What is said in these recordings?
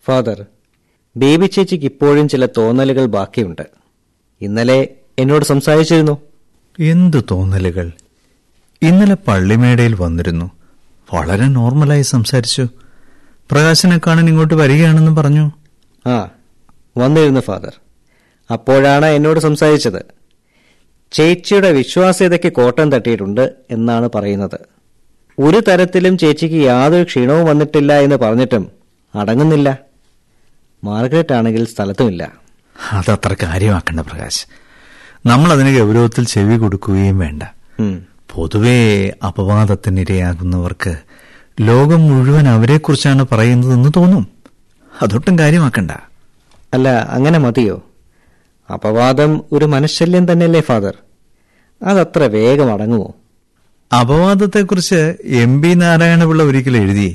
Father baby ചേച്ചിക്ക് ഇപ്പോഴും ചില തോന്നലുകൾ ബാക്കിയുണ്ട് ഇന്നലെ എന്നോട് സംസാരിച്ചിരുന്നു എന്തു തോന്നലുകൾ ഇന്നലെ പള്ളിമേടയിൽ വന്നിരുന്നു വളരെ നോർമലായി സംസാരിച്ചു പ്രകാശനെ കാണാൻ ഇങ്ങോട്ട് വരികയാണെന്ന് പറഞ്ഞു ആ വന്നിരുന്നു ഫാദർ അപ്പോഴാണ് എന്നോട് സംസാരിച്ചത് ചേച്ചിയുടെ വിശ്വാസ്യതയ്ക്ക് കോട്ടം തട്ടിയിട്ടുണ്ട് എന്നാണ് പറയുന്നത് ഒരു തരത്തിലും ചേച്ചിക്ക് യാതൊരു ക്ഷീണവും വന്നിട്ടില്ല എന്ന് പറഞ്ഞിട്ടും അടങ്ങുന്നില്ല മാർഗരറ്റ് ആണെങ്കിൽ സ്ഥലത്തുമില്ല അതത്ര കാര്യമാക്കണ്ട പ്രകാശ് നമ്മൾ അതിന് ഗൗരവത്തിൽ ചെവി കൊടുക്കുകയും വേണ്ട ഉം. പൊതുവേ അപവാദത്തിനിരയാകുന്നവർക്ക് ലോകം മുഴുവൻ അവരെക്കുറിച്ചാണ് പറയുന്നതെന്ന് തോന്നും അതൊട്ടും കാര്യമാക്കണ്ട അല്ല അങ്ങനെ മതിയോ അപവാദം ഒരു മനഃശല്യം തന്നെയല്ലേ ഫാദർ അതത്ര വേഗം അടങ്ങുമോ അപവാദത്തെക്കുറിച്ച് എം പി നാരായണപിള്ള ഒരിക്കൽ എഴുതി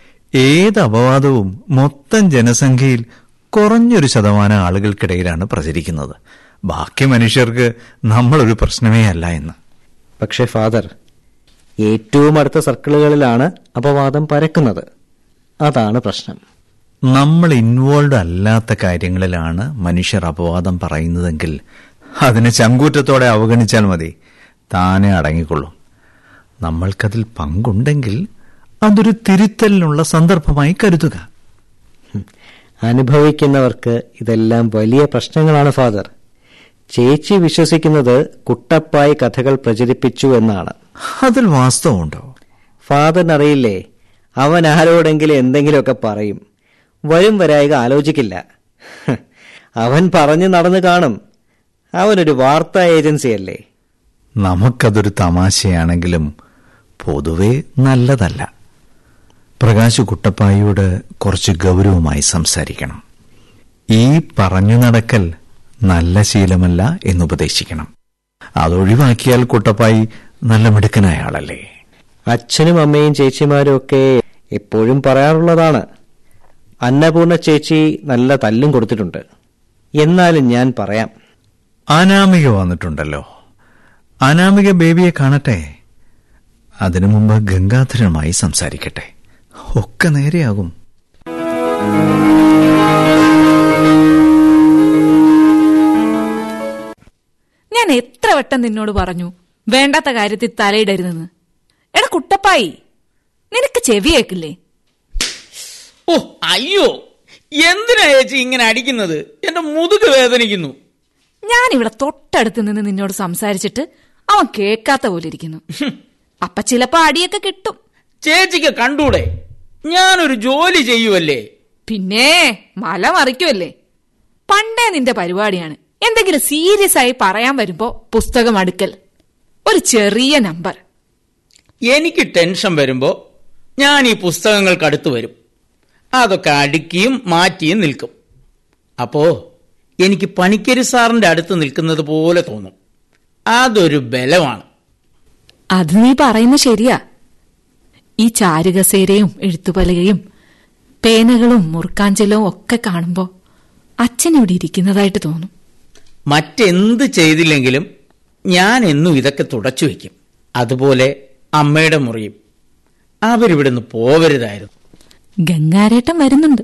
ഏത് അപവാദവും മൊത്തം ജനസംഖ്യയിൽ കുറഞ്ഞൊരു ശതമാനം ആളുകൾക്കിടയിലാണ് പ്രചരിക്കുന്നത് ബാക്കി മനുഷ്യർക്ക് നമ്മളൊരു പ്രശ്നമേ അല്ല എന്ന് പക്ഷേ ഫാദർ ഏറ്റവും അടുത്ത സർക്കിളുകളിലാണ് അപവാദം പരക്കുന്നത് അതാണ് പ്രശ്നം നമ്മൾ ഇൻവോൾവ് അല്ലാത്ത കാര്യങ്ങളിലാണ് മനുഷ്യർ അപവാദം പറയുന്നതെങ്കിൽ അതിനെ ചങ്കൂറ്റത്തോടെ അവഗണിച്ചാൽ മതി താനെ അടങ്ങിക്കൊള്ളും നമ്മൾക്കതിൽ പങ്കുണ്ടെങ്കിൽ അതൊരു തിരുത്തലിനുള്ള സന്ദർഭമായി കരുതുക ഹും. അനുഭവിക്കുന്നവർക്ക് ഇതെല്ലാം വലിയ പ്രശ്നങ്ങളാണ് ഫാദർ ചേച്ചി വിശ്വസിക്കുന്നത് കുട്ടപ്പായി കഥകൾ പ്രചരിപ്പിച്ചു എന്നാണ് അതിൽ വാസ്തവമുണ്ടോ ഫാദറിനറിയില്ലേ അവൻ ആരോടെങ്കിലും എന്തെങ്കിലുമൊക്കെ പറയും വരും വരായിക ആലോചിക്കില്ല ഹ്, അവൻ പറഞ്ഞു നടന്നു കാണും അവനൊരു വാർത്താ ഏജൻസിയല്ലേ നമുക്കതൊരു തമാശയാണെങ്കിലും പൊതുവെ നല്ലതല്ല പ്രകാശ് കുട്ടപ്പായിയോട് കുറച്ച് ഗൗരവമായി സംസാരിക്കണം ഈ പറഞ്ഞു നടക്കൽ നല്ല ശീലമല്ല എന്നുപദേശിക്കണം അതൊഴിവാക്കിയാൽ കുട്ടപ്പായി നല്ല മിടുക്കനായ ആളല്ലേ അച്ഛനും അമ്മയും ചേച്ചിമാരും ഒക്കെ എപ്പോഴും പറയാറുള്ളതാണ് അന്നപൂർണ ചേച്ചി നല്ല തല്ലും കൊടുത്തിട്ടുണ്ട് എന്നാലും ഞാൻ പറയാം അനാമിക വന്നിട്ടുണ്ടല്ലോ അനാമിക ബേബിയെ കാണട്ടെ അതിനു മുമ്പ് ഗംഗാധരനുമായി സംസാരിക്കട്ടെ ഒക്കെ നേരെയാകും ഞാൻ എത്ര വട്ടം നിന്നോട് പറഞ്ഞു വേണ്ടാത്ത കാര്യത്തിൽ തലയിടരുതെന്ന് എടാ കുട്ടപ്പായി നിനക്ക് ചെവി കേക്കില്ലേ ഓ അയ്യോ എന്തിനാ ചേച്ചി ഇങ്ങനെ അടിക്കുന്നത് എന്റെ മുതുക് വേദനിക്കുന്നു ഞാൻ ഇവിടെ തൊട്ടടുത്ത് നിന്ന് നിന്നോട് സംസാരിച്ചിട്ട് അവൻ കേക്കാത്ത പോലെ ഇരിക്കുന്നു അപ്പൊ ചിലപ്പോ അടിയൊക്കെ കിട്ടും ചേച്ചിക്ക് കണ്ടൂടെ ഞാനൊരു ജോലി ചെയ്യുവല്ലേ പിന്നെ മല മറിക്കുമല്ലേ പണ്ടേ നിന്റെ പരിപാടിയാണ് എന്തെങ്കിലും സീരിയസ് ആയി പറയാൻ വരുമ്പോ പുസ്തകം അടുക്കൽ ഒരു ചെറിയ നമ്പർ എനിക്ക് ടെൻഷൻ വരുമ്പോ ഞാൻ ഈ പുസ്തകങ്ങൾക്ക് അടുത്ത് വരും അതൊക്കെ അടുക്കിയും മാറ്റിയും നിൽക്കും അപ്പോ എനിക്ക് പണിക്കരി സാറിന്റെ അടുത്ത് നിൽക്കുന്നത് പോലെ തോന്നും അതൊരു ബലമാണ് അത് നീ പറയുന്ന ശരിയാ ഈ ചാരുകസേരയും എഴുത്തുപലകയും പേനകളും മുറുക്കാഞ്ചലും ഒക്കെ കാണുമ്പോ അച്ഛൻ ഇവിടെ ഇരിക്കുന്നതായിട്ട് തോന്നും മറ്റെന്ത് ചെയ്തില്ലെങ്കിലും ഞാൻ എന്നും ഇതൊക്കെ തുടച്ചു വയ്ക്കും അതുപോലെ അമ്മയുടെ മുറിയും അവരിവിടുന്ന് പോവരുതായിരുന്നു ഗംഗാരേട്ടൻ വരുന്നുണ്ട്